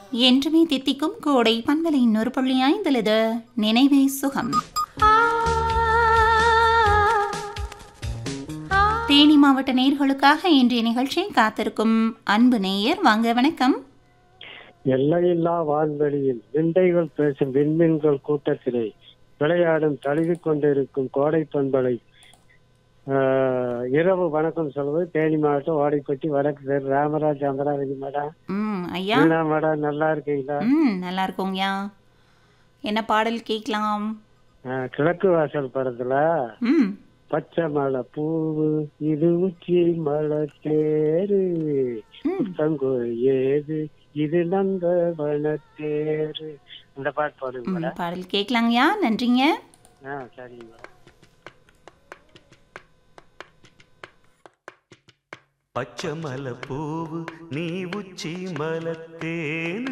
என்றுமே தித்திக்கும் கோடை பண்பலை இன்னொரு புள்ளி ஐந்தலது நினைவே சுகம் தேனி மாவட்ட நேர்களுக்காக இன்றைய நிகழ்ச்சியை காத்திருக்கும் அன்பு நேயர் வாங்க வணக்கம் எல்லையில்லா வான்வெளியில் விண்டைகள் பேசும் விண்மீன்கள் கூட்டத்திலே விளையாடும் தழுவிக் கொண்டிருக்கும் கோடை பண்பலை ஆஹ், இரவு வணக்கம் சொல்வது தேனி மாவட்டம் ஓடைப்பட்டி வடக்கு தெரு ராமராஜ் அமராவதி மேடம் ம் ஐயா மீனா மேடம் நல்லா இருக்கீங்களா ம் நல்லா இருக்கோங்கய்யா என்ன பாடல் கேட்கலாம் ஆஹ், கிழக்கு வாசல் படத்துல ம் பச்சை மலை பூவு இது உச்சி மலை தேரு ம் தங்கோல் ஏது இது நந்த வனத்தேரு அந்த பாட்டு பாடுங்க ம், மேடம் பாடல் கேட்கலாங்கய்யா நன்றிங்க ஆ சரிங்க மேடம் பச்சை மலை பூவு நீ உச்சி மலத்தேனு